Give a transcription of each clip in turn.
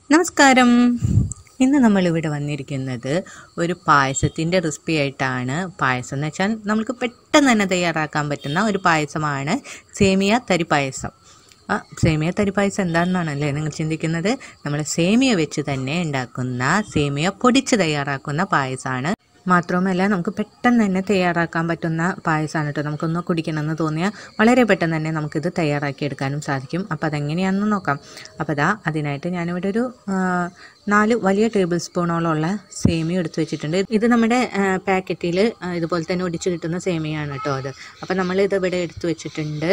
നമസ്കാരം ഇന്ന് നമ്മളിവിടെ വന്നിരിക്കുന്നത് ഒരു പായസത്തിൻ്റെ റെസിപ്പി ആയിട്ടാണ് പായസം എന്ന് വെച്ചാൽ നമുക്ക് പെട്ടെന്ന് തന്നെ തയ്യാറാക്കാൻ പറ്റുന്ന ഒരു പായസമാണ് സേമിയ തരി പായസം ആ സേമിയ തരി പായസം എന്താണെന്നാണല്ലേ നിങ്ങൾ ചിന്തിക്കുന്നത് നമ്മൾ സേമിയ വെച്ച് തന്നെ ഉണ്ടാക്കുന്ന സേമിയ പൊടിച്ച് തയ്യാറാക്കുന്ന പായസമാണ് മാത്രവുമല്ല നമുക്ക് പെട്ടെന്ന് തന്നെ തയ്യാറാക്കാൻ പറ്റുന്ന പായസമാണ് കേട്ടോ നമുക്കൊന്ന് കുടിക്കണമെന്ന് തോന്നിയാൽ വളരെ പെട്ടെന്ന് തന്നെ നമുക്കിത് തയ്യാറാക്കിയെടുക്കാനും സാധിക്കും അപ്പോൾ അതെങ്ങനെയാണെന്ന് നോക്കാം അപ്പോൾ അതാ അതിനായിട്ട് ഞാനിവിടെ ഒരു ആ, നാല് വലിയ ടേബിൾ സ്പൂണോളമുള്ള സേമിയ എടുത്തു വെച്ചിട്ടുണ്ട് ഇത് നമ്മുടെ പാക്കറ്റിൽ ഇതുപോലെ തന്നെ ഒടിച്ച് കിട്ടുന്ന സേമിയാണ് കേട്ടോ അത് അപ്പോൾ നമ്മൾ ഇത് ഇവിടെ എടുത്തു വെച്ചിട്ടുണ്ട്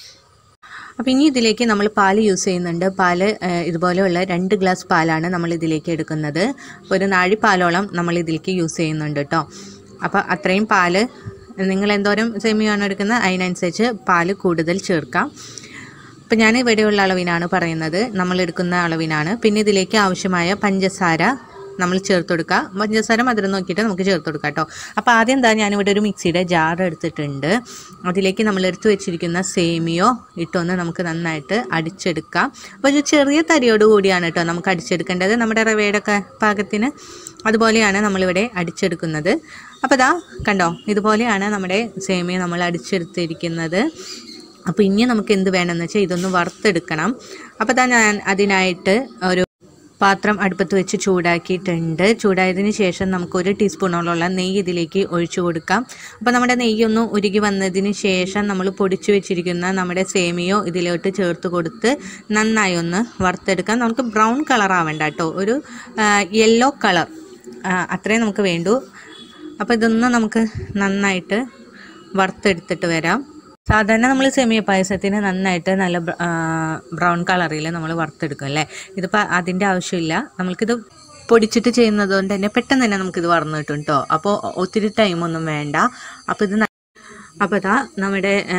അപ്പോൾ ഇനി ഇതിലേക്ക് നമ്മൾ പാൽ യൂസ് ചെയ്യുന്നുണ്ട് പാല് ഏഹ്, ഇതുപോലെയുള്ള രണ്ട് ഗ്ലാസ് പാലാണ് നമ്മൾ ഇതിലേക്ക് എടുക്കുന്നത് ഒരു നാഴി പാലോളം നമ്മൾ ഇതിലേക്ക് യൂസ് ചെയ്യുന്നുണ്ട് കേട്ടോ അപ്പോൾ അത്രയും പാല് നിങ്ങൾ എന്തോരം സേമിയാണ് എടുക്കുന്നത് അതിനനുസരിച്ച് പാല് കൂടുതൽ ചേർക്കാം അപ്പോൾ ഞാൻ ഇവിടെയുള്ള അളവിനാണ് പറയുന്നത് നമ്മൾ എടുക്കുന്ന അളവിനാണ് പിന്നെ ഇതിലേക്ക് ആവശ്യമായ പഞ്ചസാര നമ്മൾ ചേർത്ത് കൊടുക്കുക പഞ്ചസാര മധുരം നോക്കിയിട്ട് നമുക്ക് ചേർത്ത് കൊടുക്കാം കേട്ടോ അപ്പോൾ ആദ്യം എന്താ ഞാനിവിടെ ഒരു മിക്സിയുടെ ജാർ എടുത്തിട്ടുണ്ട് അതിലേക്ക് നമ്മൾ എടുത്ത് വെച്ചിരിക്കുന്ന സേമിയോ ഇട്ടൊന്ന് നമുക്ക് നന്നായിട്ട് അടിച്ചെടുക്കാം അപ്പോൾ ഒരു ചെറിയ തരിയോട് കൂടിയാണ് കേട്ടോ നമുക്ക് അടിച്ചെടുക്കേണ്ടത് നമ്മുടെ റവയുടെ ഒക്കെ പാകത്തിന് അതുപോലെയാണ് നമ്മളിവിടെ അടിച്ചെടുക്കുന്നത് അപ്പോൾ ഇതാ കണ്ടോ ഇതുപോലെയാണ് നമ്മുടെ സേമിയ നമ്മൾ അടിച്ചെടുത്തിരിക്കുന്നത് അപ്പോൾ ഇനി നമുക്ക് എന്ത് വേണമെന്ന് വെച്ചാൽ ഇതൊന്ന് വറുത്തെടുക്കണം അപ്പോൾ താ ഞാൻ അതിനായിട്ട് ഒരു പാത്രം അടുപ്പത്ത് വെച്ച് ചൂടാക്കിയിട്ടുണ്ട് ചൂടായതിന് ശേഷം നമുക്ക് ഒരു ടീസ്പൂണോളമുള്ള നെയ്യ് ഇതിലേക്ക് ഒഴിച്ചു കൊടുക്കാം അപ്പോൾ നമ്മുടെ നെയ്യൊന്ന് ഉരുകി വന്നതിന് ശേഷം നമ്മൾ പൊടിച്ചു വെച്ചിരിക്കുന്ന നമ്മുടെ സേമിയോ ഇതിലോട്ട് ചേർത്ത് കൊടുത്ത് നന്നായി ഒന്ന് വറുത്തെടുക്കാം നമുക്ക് ബ്രൗൺ കളർ ആവേണ്ട കേട്ടോ ഒരു യെല്ലോ കളർ അത്രേ നമുക്ക് വേണ്ടൂ അപ്പോൾ ഇതൊന്ന് നമുക്ക് നന്നായിട്ട് വറുത്തെടുത്തിട്ട് വരാം സാധാരണ നമ്മൾ സെമിയ പായസത്തിന് നന്നായിട്ട് നല്ല ബ്രൗൺ കളറിൽ നമ്മൾ വറുത്തെടുക്കും അല്ലേ ഇതിപ്പോൾ അതിൻ്റെ ആവശ്യമില്ല നമ്മൾക്കിത് പൊടിച്ചിട്ട് ചെയ്യുന്നത് കൊണ്ട് തന്നെ പെട്ടെന്ന് തന്നെ നമുക്കിത് വറന്നു കിട്ടും കേട്ടോ അപ്പോൾ ഒത്തിരി ടൈമൊന്നും വേണ്ട അപ്പോൾ ഇത് ന- അപ്പോൾ ഇതാ നമ്മുടെ ആ,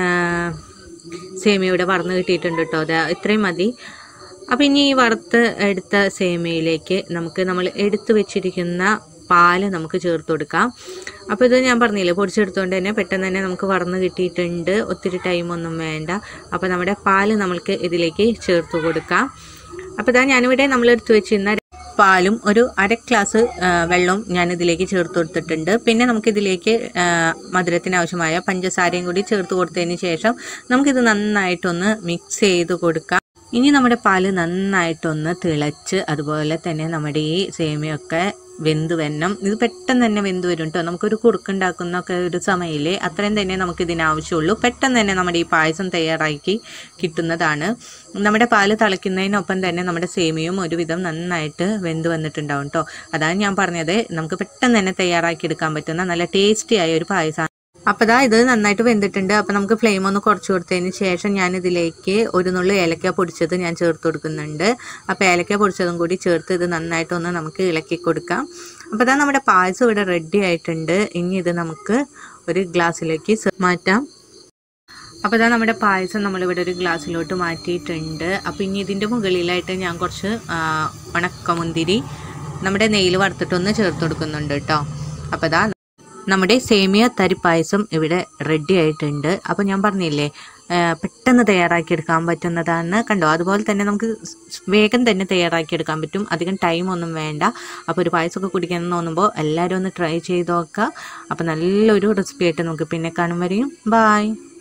സേമിയ ഇവിടെ വറന്ന് കിട്ടിയിട്ടുണ്ട് കേട്ടോ അത് ഇത്രയും മതി അപ്പോൾ ഇനി ഈ വറുത്ത് എടുത്ത സേമിയയിലേക്ക് നമുക്ക് നമ്മൾ എടുത്തു വെച്ചിരിക്കുന്ന പാല് നമുക്ക് ചേർത്ത് കൊടുക്കാം അപ്പോൾ ഇത് ഞാൻ പറഞ്ഞില്ലേ പൊടിച്ചെടുത്തുകൊണ്ട് തന്നെ പെട്ടെന്ന് തന്നെ നമുക്ക് വറന്ന് കിട്ടിയിട്ടുണ്ട് ഒത്തിരി ടൈമൊന്നും വേണ്ട അപ്പോൾ നമ്മുടെ പാല് നമ്മൾക്ക് ഇതിലേക്ക് ചേർത്ത് കൊടുക്കാം അപ്പോൾ ഇതാ ഞാനിവിടെ നമ്മൾ എടുത്തു വെച്ചിരുന്ന പാലും ഒരു അര ഗ്ലാസ് ആ, വെള്ളവും ഞാൻ ഇതിലേക്ക് ചേർത്ത് കൊടുത്തിട്ടുണ്ട് പിന്നെ നമുക്കിതിലേക്ക് ആ, മധുരത്തിന് ആവശ്യമായ പഞ്ചസാരയും കൂടി ചേർത്ത് കൊടുത്തതിന് ശേഷം നമുക്കിത് നന്നായിട്ടൊന്ന് മിക്സ് ചെയ്ത് കൊടുക്കാം ഇനി നമ്മുടെ പാല് നന്നായിട്ടൊന്ന് തിളച്ച് അതുപോലെ തന്നെ നമ്മുടെ ഈ സേമിയൊക്കെ വെന്ത് വരണം ഇത് പെട്ടെന്ന് തന്നെ വെന്ത് വരും കേട്ടോ നമുക്കൊരു കുറുക്കുണ്ടാക്കുന്ന ഒക്കെ ഒരു സമയമില്ലേ അത്രയും തന്നെ നമുക്ക് ഇതിനാവശ്യമുള്ളൂ പെട്ടെന്ന് തന്നെ നമ്മുടെ ഈ പായസം തയ്യാറാക്കി കിട്ടുന്നതാണ് നമ്മുടെ പാല് തിളയ്ക്കുന്നതിനൊപ്പം തന്നെ നമ്മുടെ സേമിയയും ഒരുവിധം നന്നായിട്ട് വെന്ത് വന്നിട്ടുണ്ടാവും കേട്ടോ അതാണ് ഞാൻ പറഞ്ഞത് നമുക്ക് പെട്ടെന്ന് തന്നെ തയ്യാറാക്കി എടുക്കാൻ പറ്റുന്ന നല്ല ടേസ്റ്റി ആയ ഒരു പായസമാണ് അപ്പോൾ ദാ ഇത് നന്നായിട്ട് വെന്തിട്ടുണ്ട് അപ്പോൾ നമുക്ക് ഫ്ലെയിം ഒന്ന് കുറച്ച് കൊടുത്തതിന് ശേഷം ഞാൻ ഇതിലേക്ക് ഒരു നുള്ളു ഏലക്ക പൊടിച്ചത് ഞാൻ ചേർത്ത് കൊടുക്കുന്നുണ്ട് അപ്പോൾ ഏലക്ക പൊടിച്ചതും കൂടി ചേർത്ത് ഇത് നന്നായിട്ടൊന്ന് നമുക്ക് ഇളക്കി കൊടുക്കാം അപ്പോൾ ദാ നമ്മുടെ പായസം ഇവിടെ റെഡി ആയിട്ടുണ്ട് ഇനി ഇത് നമുക്ക് ഒരു ഗ്ലാസ്സിലേക്ക് സെ- മാറ്റാം അപ്പോൾ ഇതാ നമ്മുടെ പായസം നമ്മളിവിടെ ഒരു ഗ്ലാസ്സിലോട്ട് മാറ്റിയിട്ടുണ്ട് അപ്പോൾ ഇനി ഇതിൻ്റെ മുകളിലായിട്ട് ഞാൻ കുറച്ച് ആ, ഉണക്കമുന്തിരി നമ്മുടെ നെയ്യിൽ വറുത്തിട്ടൊന്ന് ചേർത്ത് കൊടുക്കുന്നുണ്ട് കേട്ടോ അപ്പോൾ ഇതാ നമ്മുടെ സേമിയ തരി പായസം ഇവിടെ റെഡി ആയിട്ടുണ്ട് അപ്പോൾ ഞാൻ പറഞ്ഞില്ലേ ആ, പെട്ടെന്ന് തയ്യാറാക്കിയെടുക്കാൻ പറ്റുന്നതാണ് കണ്ടോ അതുപോലെ തന്നെ നമുക്ക് സ് വേഗം തന്നെ തയ്യാറാക്കിയെടുക്കാൻ പറ്റും അധികം ടൈം ഒന്നും വേണ്ട അപ്പോൾ ഒരു പായസമൊക്കെ കുടിക്കണം എന്ന് തോന്നുമ്പോൾ എല്ലാവരും ഒന്ന് ട്രൈ ചെയ്ത് നോക്കുക അപ്പോൾ നല്ലൊരു റെസിപ്പി ആയിട്ട് നമുക്ക് പിന്നെ കാണും വരെയും ബായ്